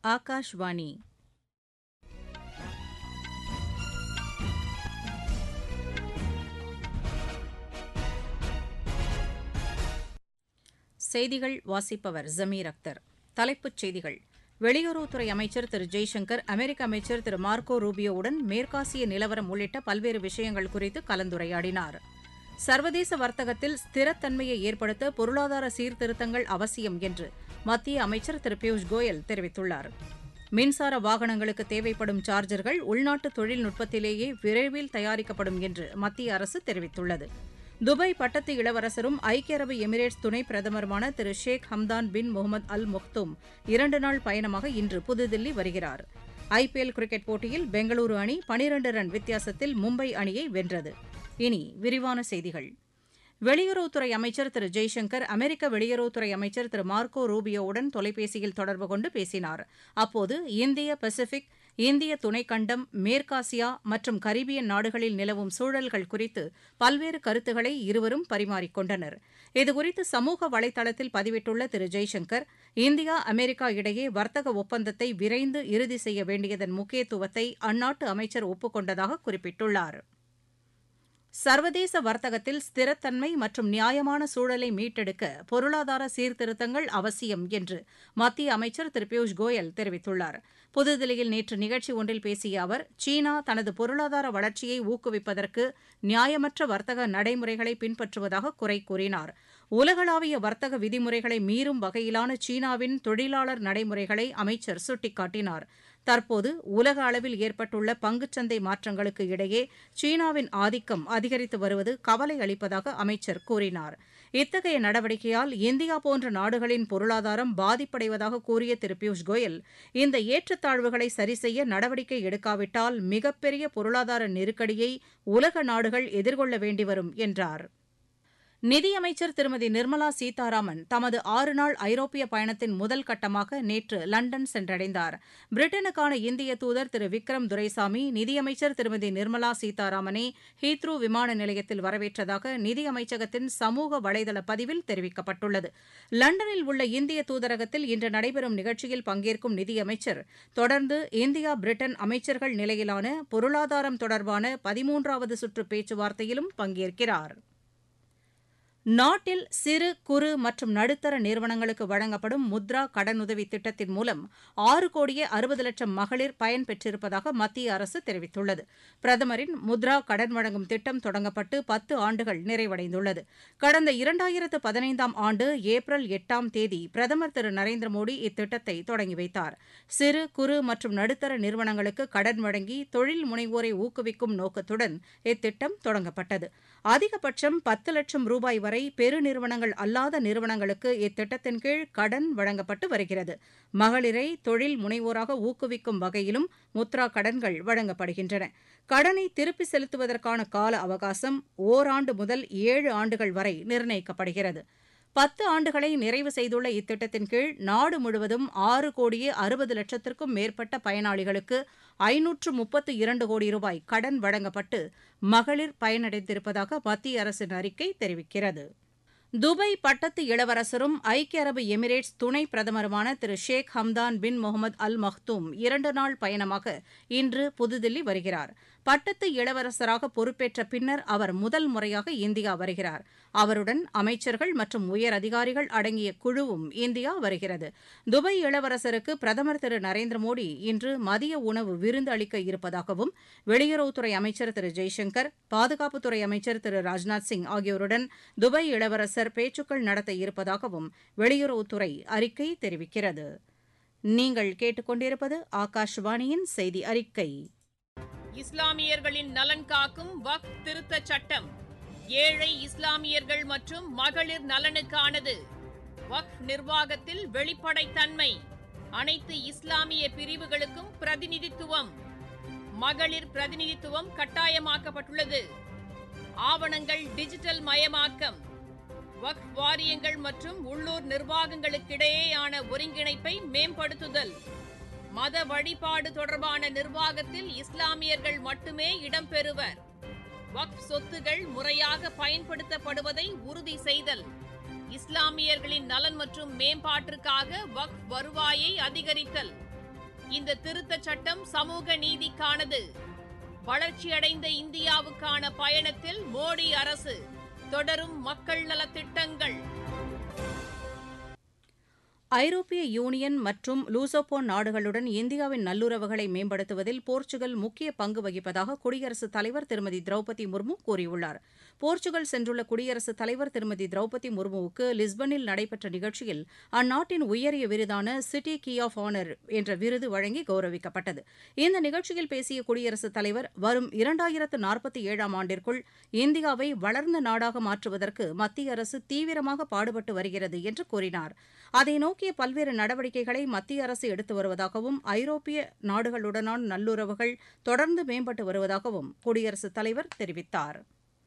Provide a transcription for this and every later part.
ஆகாஷ்வாணி செய்திகள் வாசிப்பவர் ஜமீர் அக்தர் தலைப்புச் செய்திகள் வெளியுறவுத்துறை அமைச்சர் திரு ஜெய்சங்கர் அமெரிக்க அமைச்சர் திரு மார்க்கோ ரூபியோவுடன் மேற்காசிய நிலவரம் உள்ளிட்ட பல்வேறு விஷயங்கள் குறித்து கலந்துரையாடினார் சர்வதேச வர்த்தகத்தில் ஸ்திரத்தன்மையை ஏற்படுத்த பொருளாதார சீர்திருத்தங்கள் அவசியம் என்று மத்திய அமைச்சர் திரு பியூஷ் கோயல் தெரிவித்துள்ளார் மின்சார வாகனங்களுக்கு தேவைப்படும் சார்ஜர்கள் உள்நாட்டு தொழில்நுட்பத்திலேயே விரைவில் தயாரிக்கப்படும் என்று மத்திய அரசு தெரிவித்துள்ளது துபாய் பட்டத்து இளவரசரும் ஐக்கிய அரபு எமிரேட்ஸ் துணை பிரதமருமான திரு ஷேக் ஹம்தான் பின் முகமது அல் முக்தும் இரண்டு நாள் பயணமாக இன்று புதுதில்லி வருகிறார் ஐபிஎல் கிரிக்கெட் போட்டியில் பெங்களூரு அணி பனிரண்டு ரன் வித்தியாசத்தில் மும்பை அணியை வென்றது இனி விரிவான செய்திகள் வெளியுறவுத்துறை அமைச்சர் திரு ஜெய்சங்கர் அமெரிக்க வெளியுறவுத்துறை அமைச்சர் திரு மார்க்கோ ரூபியோவுடன் தொலைபேசியில் தொடர்பு கொண்டு பேசினார் அப்போது இந்திய பசிபிக் இந்திய துணைக்கண்டம் மேற்காசியா மற்றும் கரீபியன் நாடுகளில் நிலவும் சூழல்கள் குறித்து பல்வேறு கருத்துக்களை இருவரும் பரிமாறிக்கொண்டனர் இதுகுறித்து சமூக வலைதளத்தில் பதிவிட்டுள்ள திரு ஜெய்சங்கர் இந்தியா அமெரிக்கா இடையே வர்த்தக ஒப்பந்தத்தை விரைந்து இறுதி செய்ய வேண்டியதன் முக்கியத்துவத்தை அந்நாட்டு அமைச்சர் ஒப்புக் கொண்டதாக குறிப்பிட்டுள்ளார் சர்வதேச வர்த்தகத்தில் ஸ்திரத்தன்மை மற்றும் நியாயமான சூழலை மீட்டெடுக்க பொருளாதார சீர்திருத்தங்கள் அவசியம் என்று மத்திய அமைச்சர் திரு பியூஷ் கோயல் தெரிவித்துள்ளார் புதுதில்லியில் நேற்று நிகழ்ச்சி ஒன்றில் பேசிய அவர் சீனா தனது பொருளாதார வளர்ச்சியை ஊக்குவிப்பதற்கு நியாயமற்ற வர்த்தக நடைமுறைகளை பின்பற்றுவதாக குறை கூறினார் உலகளாவிய வர்த்தக விதிமுறைகளை மீறும் வகையிலான சீனாவின் தொழிலாளர் நடைமுறைகளை அமைச்சர் சுட்டிக்காட்டினார் தற்போது உலக அளவில் ஏற்பட்டுள்ள பங்குச்சந்தை மாற்றங்களுக்கு இடையே சீனாவின் ஆதிக்கம் அதிகரித்து வருவது கவலை அளிப்பதாக அமைச்சர் கூறினார் இத்தகைய நடவடிக்கையால் இந்தியா போன்ற நாடுகளின் பொருளாதாரம் பாதிப்படைவதாக கூறிய திரு பியூஷ் கோயல் இந்த ஏற்றத்தாழ்வுகளை சரிசெய்ய நடவடிக்கை எடுக்காவிட்டால் மிகப்பெரிய பொருளாதார நெருக்கடியை உலக நாடுகள் எதிர்கொள்ள வேண்டி வரும் என்றார் நிதியமைச்சர் திருமதி நிர்மலா சீதாராமன் தமது ஆறு நாள் ஐரோப்பிய பயணத்தின் முதல் கட்டமாக நேற்று லண்டன் சென்றடைந்தார் பிரிட்டனுக்கான இந்திய தூதர் திரு விக்ரம் துரைசாமி நிதியமைச்சர் திருமதி நிர்மலா சீதாராமனை ஹீத்ரூ விமான நிலையத்தில் வரவேற்றதாக நிதியமைச்சகத்தின் சமூக வலைதள பதிவில் தெரிவிக்கப்பட்டுள்ளது லண்டனில் உள்ள இந்திய தூதரகத்தில் இன்று நடைபெறும் நிகழ்ச்சியில் பங்கேற்கும் நிதியமைச்சர் தொடர்ந்து இந்தியா பிரிட்டன் அமைச்சர்கள் நிலையிலான பொருளாதாரம் தொடர்பான பதிமூன்றாவது சுற்று பேச்சுவார்த்தையிலும் பங்கேற்கிறார் நாட்டில் சிறு குறு மற்றும் நடுத்தர நிறுவனங்களுக்கு வழங்கப்படும் முத்ரா கடனுதவி திட்டத்தின் மூலம் ஆறு கோடியே அறுபது லட்சம் மகளிர் பயன்பெற்றிருப்பதாக மத்திய அரசு தெரிவித்துள்ளது பிரதமரின் முத்ரா கடன் வழங்கும் திட்டம் தொடங்கப்பட்டு பத்து ஆண்டுகள் நிறைவடைந்துள்ளது கடந்த இரண்டாயிரத்து பதினைந்தாம் ஆண்டு ஏப்ரல் எட்டாம் தேதி பிரதமர் திரு நரேந்திர மோடி இத்திட்டத்தை தொடங்கி வைத்தார் சிறு குறு மற்றும் நடுத்தர நிறுவனங்களுக்கு கடன் வழங்கி தொழில் முனைவோரை ஊக்குவிக்கும் நோக்கத்துடன் இத்திட்டம் தொடங்கப்பட்டது அதிகபட்சம் பத்து லட்சம் ரூபாய் வரை பெருநிறுவனங்கள் அல்லாத நிறுவனங்களுக்கு இத்திட்டத்தின் கீழ் கடன் வழங்கப்பட்டு வருகிறது மகளிரை தொழில் முனைவோராக ஊக்குவிக்கும் வகையிலும் முத்ரா கடன்கள் வழங்கப்படுகின்றன கடனை திருப்பி செலுத்துவதற்கான கால அவகாசம் ஓராண்டு முதல் ஏழு ஆண்டுகள் வரை நிர்ணயிக்கப்படுகிறது பத்து ஆண்டுகளை நிறைவு செய்துள்ள இத்திட்டத்தின் கீழ் நாடு முழுவதும் ஆறு கோடியே அறுபது லட்சத்திற்கும் மேற்பட்ட பயனாளிகளுக்கு ஐநூற்று முப்பத்து இரண்டு கோடி ரூபாய் கடன் வழங்கப்பட்டு மகளிர் பயனடைந்திருப்பதாக மத்திய அரசின் அறிக்கை தெரிவிக்கிறது துபாய் பட்டத்து இளவரசரும் ஐக்கிய அரபு எமிரேட்ஸ் துணை பிரதமருமான திரு ஷேக் ஹம்தான் பின் முகமது அல் மக்தூம் இரண்டு நாள் பயணமாக இன்று புதுதில்லி வருகிறார் பட்டத்து இளவரசராக பொறுப்பேற்ற பின்னர் அவர் முதல் முறையாக இந்தியா வருகிறார் அவருடன் அமைச்சர்கள் மற்றும் உயர் அதிகாரிகள் அடங்கிய குழுவும் இந்தியா வருகிறது துபாய் இளவரசருக்கு பிரதமர் திரு நரேந்திர மோடி இன்று மதிய உணவு விருந்து அளிக்க இருப்பதாகவும் வெளியுறவுத்துறை அமைச்சர் திரு ஜெய்சங்கர் பாதுகாப்புத்துறை அமைச்சர் திரு ராஜ்நாத் சிங் ஆகியோருடன் துபாய் இளவரசர் பேச்சுக்கள் நடத்த இருப்பதாகவும் வெளியுறவுத்துறை அறிக்கை தெரிவிக்கிறது நீங்கள் கேட்டுக்கொண்டிருப்பது ஆகாஷ்வாணியின் செய்தி அறிக்கை இஸ்லாமியர்களின் நலன் காக்கும் வக் திருத்த சட்டம் ஏழை இஸ்லாமியர்கள் மற்றும் மகளிர் நலனுக்கானது வக் நிர்வாகத்தில் வெளிப்படைத்தன்மை அனைத்து இஸ்லாமிய பிரிவுகளுக்கும் பிரதிநிதித்துவம் மகளிர் பிரதிநிதித்துவம் கட்டாயமாக்கப்பட்டுள்ளது ஆவணங்கள் டிஜிட்டல் மயமாக்கம் வக் வாரியங்கள் மற்றும் உள்ளூர் நிர்வாகங்களுக்கிடையேயான ஒருங்கிணைப்பை மேம்படுத்துதல் மத வழிபாடு தொடர்பான நிர்வாகத்தில் இஸ்லாமியர்கள் மட்டுமே இடம்பெறுவர் வக்ஃப் சொத்துகள் முறையாக பயன்படுத்தப்படுவதை உறுதி செய்தல் இஸ்லாமியர்களின் நலன் மற்றும் மேம்பாட்டிற்காக வக்ஃப் வருவாயை அதிகரித்தல் இந்த திருத்தச் சட்டம் சமூக நீதிக்கானது வளர்ச்சியடைந்த இந்தியாவுக்கான பயணத்தில் மோடி அரசு தொடரும் மக்கள் நலத்திட்டங்கள் ஐரோப்பிய யூனியன் மற்றும் லூசோபோன் நாடுகளுடன் இந்தியாவின் நல்லுறவுகளை மேம்படுத்துவதில் போர்ச்சுகல் முக்கிய பங்கு வகிப்பதாக குடியரசுத் தலைவர் திருமதி திரௌபதி முர்மு கூறியுள்ளார் போர்ச்சுகல் சென்றுள்ள குடியரசுத் தலைவர் திருமதி திரௌபதி முர்முவுக்கு லிஸ்பனில் நடைபெற்ற நிகழ்ச்சியில் அந்நாட்டின் உயரிய விருதான சிட்டி கீ ஆஃப் ஆனர் என்ற விருது வழங்கி கௌரவிக்கப்பட்டது இந்த நிகழ்ச்சியில் பேசிய குடியரசுத் தலைவர் வரும் இரண்டாயிரத்து நாற்பத்தி ஏழாம் ஆண்டிற்குள் இந்தியாவை வளர்ந்த நாடாக மாற்றுவதற்கு மத்திய அரசு தீவிரமாக பாடுபட்டு வருகிறது என்று கூறினார் அதை நோக்கிய பல்வேறு நடவடிக்கைகளை மத்திய அரசு எடுத்து வருவதாகவும் ஐரோப்பிய நாடுகளுடனான நல்லுறவுகள் தொடர்ந்து மேம்பட்டு வருவதாகவும் குடியரசுத் தலைவர் தெரிவித்தார்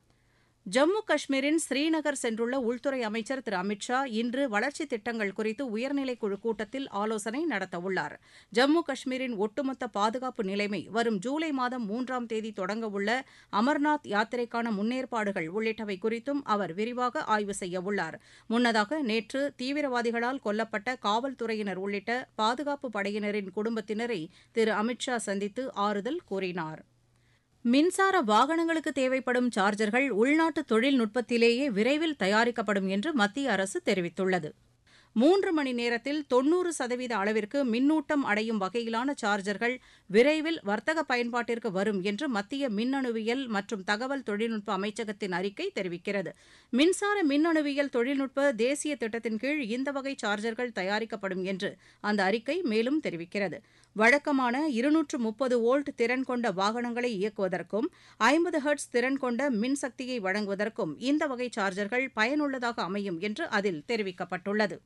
ஜம்மு காஷ்மீரின் ஸ்ரீநகர் சென்றுள்ள உள்துறை அமைச்சர் திரு அமித் ஷா இன்று வளர்ச்சித் திட்டங்கள் குறித்து உயர்நிலைக் குழு கூட்டத்தில் ஆலோசனை நடத்தவுள்ளார் ஜம்மு காஷ்மீரின் ஒட்டுமொத்த பாதுகாப்பு நிலைமை வரும் ஜூலை மாதம் மூன்றாம் தேதி தொடங்கவுள்ள அமர்நாத் யாத்திரைக்கான முன்னேற்பாடுகள் உள்ளிட்டவை குறித்தும் அவர் விரிவாக ஆய்வு செய்யவுள்ளார் முன்னதாக நேற்று தீவிரவாதிகளால் கொல்லப்பட்ட காவல்துறையினர் உள்ளிட்ட பாதுகாப்பு படையினரின் குடும்பத்தினரை திரு அமித் ஷா சந்தித்து ஆறுதல் கூறினார் மின்சார வாகனங்களுக்கு தேவைப்படும் சார்ஜர்கள் உள்நாட்டு தொழில்நுட்பத்திலேயே விரைவில் தயாரிக்கப்படும் என்று மத்திய அரசு தெரிவித்துள்ளது மூன்று மணி நேரத்தில் தொன்னூறு சதவீத அளவிற்கு மின்னூட்டம் அடையும் வகையிலான சார்ஜர்கள் விரைவில் வர்த்தக பயன்பாட்டிற்கு வரும் என்று மத்திய மின்னணுவியல் மற்றும் தகவல் தொழில்நுட்ப அமைச்சகத்தின் அறிக்கை தெரிவிக்கிறது மின்சார மின்னணுவியல் தொழில்நுட்ப தேசிய திட்டத்தின் கீழ் இந்த வகை சார்ஜர்கள் தயாரிக்கப்படும் என்று அந்த அறிக்கை மேலும் தெரிவிக்கிறது வழக்கமான இருநூற்று முப்பது வோல்ட் திறன் கொண்ட வாகனங்களை இயக்குவதற்கும் ஐம்பது ஹெர்ட்ஸ் திறன் கொண்ட மின்சக்தியை வழங்குவதற்கும் இந்த வகை சார்ஜர்கள் பயனுள்ளதாக அமையும் என்று அதில் தெரிவிக்கப்பட்டுள்ளது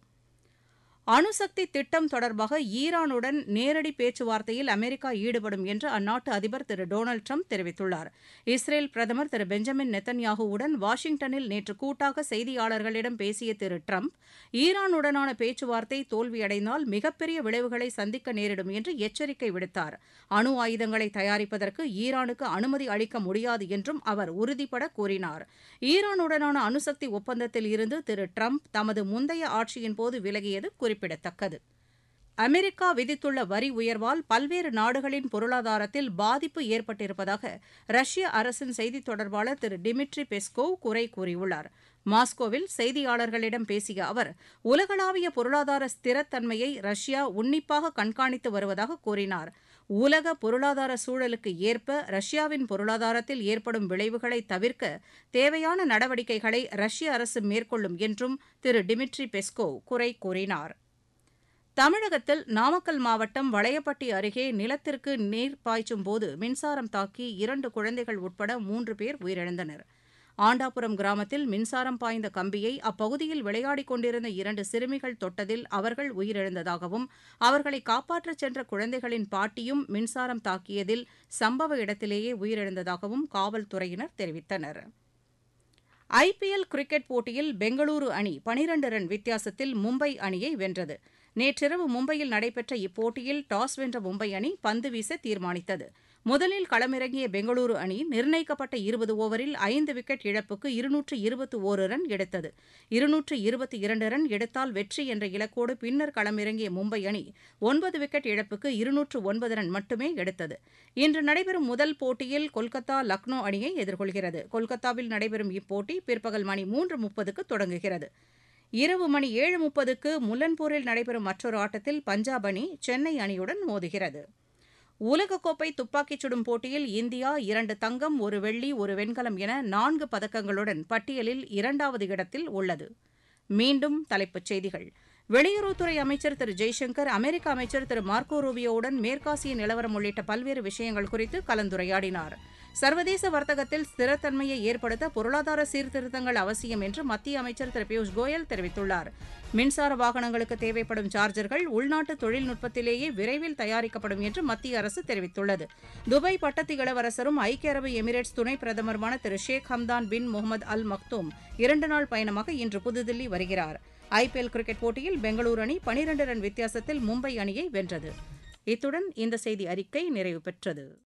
அணுசக்தி திட்டம் தொடர்பாக ஈரானுடன் நேரடி பேச்சுவார்த்தையில் அமெரிக்கா ஈடுபடும் என்று அந்நாட்டு அதிபர் திரு டொனால்டு ட்ரம்ப் தெரிவித்துள்ளார் இஸ்ரேல் பிரதமர் திரு பெஞ்சமின் நெத்தன்யாகுவுடன் வாஷிங்டனில் நேற்று கூட்டாக செய்தியாளர்களிடம் பேசிய திரு ட்ரம்ப் ஈரானுடனான பேச்சுவார்த்தை தோல்வியடைந்தால் மிகப்பெரிய விளைவுகளை சந்திக்க நேரிடும் என்று எச்சரிக்கை விடுத்தார் அணு ஆயுதங்களை தயாரிப்பதற்கு ஈரானுக்கு அனுமதி அளிக்க முடியாது என்றும் அவர் உறுதிபட கூறினார் ஈரானுடனான அணுசக்தி ஒப்பந்தத்தில் இருந்து திரு ட்ரம்ப் தமது முந்தைய ஆட்சியின் போது விலகியது குறிப்பிடத்தக்கது அமெரிக்கா விதித்துள்ள வரி உயர்வால் பல்வேறு நாடுகளின் பொருளாதாரத்தில் பாதிப்பு ஏற்பட்டிருப்பதாக ரஷ்ய அரசின் செய்தித் தொடர்பாளர் திரு டிமிட்ரி பெஸ்கோவ் குறை கூறியுள்ளார் மாஸ்கோவில் செய்தியாளர்களிடம் பேசிய அவர் உலகளாவிய பொருளாதார ஸ்திரத்தன்மையை ரஷ்யா உன்னிப்பாக கண்காணித்து வருவதாக கூறினார் உலக பொருளாதார சூழலுக்கு ஏற்ப ரஷ்யாவின் பொருளாதாரத்தில் ஏற்படும் விளைவுகளை தவிர்க்க தேவையான நடவடிக்கைகளை ரஷ்ய அரசு மேற்கொள்ளும் என்றும் திரு டிமிட்ரி பெஸ்கோவ் குறை கூறினார் தமிழகத்தில் நாமக்கல் மாவட்டம் வளையப்பட்டி அருகே நிலத்திற்கு நீர் பாய்ச்சும் போது மின்சாரம் தாக்கி இரண்டு குழந்தைகள் உட்பட மூன்று பேர் உயிரிழந்தனர் ஆண்டாபுரம் கிராமத்தில் மின்சாரம் பாய்ந்த கம்பியை அப்பகுதியில் விளையாடிக் கொண்டிருந்த இரண்டு சிறுமிகள் தொட்டதில் அவர்கள் உயிரிழந்ததாகவும் அவர்களை காப்பாற்றச் சென்ற குழந்தைகளின் பாட்டியும் மின்சாரம் தாக்கியதில் சம்பவ இடத்திலேயே உயிரிழந்ததாகவும் காவல்துறையினர் தெரிவித்தனர் ஐபிஎல் கிரிக்கெட் போட்டியில் பெங்களூரு அணி பனிரண்டு ரன் வித்தியாசத்தில் மும்பை அணியை வென்றது நேற்றிரவு மும்பையில் நடைபெற்ற இப்போட்டியில் டாஸ் வென்ற மும்பை அணி பந்து வீச தீர்மானித்தது முதலில் களமிறங்கிய பெங்களூரு அணி நிர்ணயிக்கப்பட்ட இருபது ஓவரில் ஐந்து விக்கெட் இழப்புக்கு இருநூற்று இருபத்தி ஓரு ரன் எடுத்தது இருநூற்று இருபத்தி இரண்டு ரன் எடுத்தால் வெற்றி என்ற இலக்கோடு பின்னர் களமிறங்கிய மும்பை அணி ஒன்பது விக்கெட் இழப்புக்கு இருநூற்று ஒன்பது ரன் மட்டுமே எடுத்தது இன்று நடைபெறும் முதல் போட்டியில் கொல்கத்தா லக்னோ அணியை எதிர்கொள்கிறது கொல்கத்தாவில் நடைபெறும் இப்போட்டி பிற்பகல் மணி மூன்று முப்பதுக்கு தொடங்குகிறது இரவு மணி ஏழு முப்பதுக்கு முல்லன்பூரில் நடைபெறும் மற்றொரு ஆட்டத்தில் பஞ்சாப் அணி சென்னை அணியுடன் மோதுகிறது உலகக்கோப்பை துப்பாக்கிச் சுடும் போட்டியில் இந்தியா இரண்டு தங்கம் ஒரு வெள்ளி ஒரு வெண்கலம் என நான்கு பதக்கங்களுடன் பட்டியலில் இரண்டாவது இடத்தில் உள்ளது மீண்டும் தலைப்புச் செய்திகள் வெளியுறவுத்துறை அமைச்சர் திரு ஜெய்சங்கர் அமெரிக்க அமைச்சர் திரு மார்க்கோ ரூபியோவுடன் மேற்காசிய நிலவரம் உள்ளிட்ட பல்வேறு விஷயங்கள் குறித்து கலந்துரையாடினார் சர்வதேச வர்த்தகத்தில் ஸ்திரத்தன்மையை ஏற்படுத்த பொருளாதார சீர்திருத்தங்கள் அவசியம் என்று மத்திய அமைச்சர் திரு பியூஷ் கோயல் தெரிவித்துள்ளார் மின்சார வாகனங்களுக்கு தேவைப்படும் சார்ஜர்கள் உள்நாட்டு தொழில்நுட்பத்திலேயே விரைவில் தயாரிக்கப்படும் என்று மத்திய அரசு தெரிவித்துள்ளது துபாய் பட்டத்து இளவரசரும் ஐக்கிய அரபு எமிரேட்ஸ் துணை பிரதமருமான திரு ஷேக் ஹம்தான் பின் முகமது அல் மக்தூம் இரண்டு நாள் பயணமாக இன்று புதுதில்லி வருகிறார் ஐபிஎல் கிரிக்கெட் போட்டியில் பெங்களூரு அணி பனிரண்டு ரன் வித்தியாசத்தில் மும்பை அணியை வென்றது இத்துடன் இந்த செய்தி அறிக்கை நிறைவு பெற்றது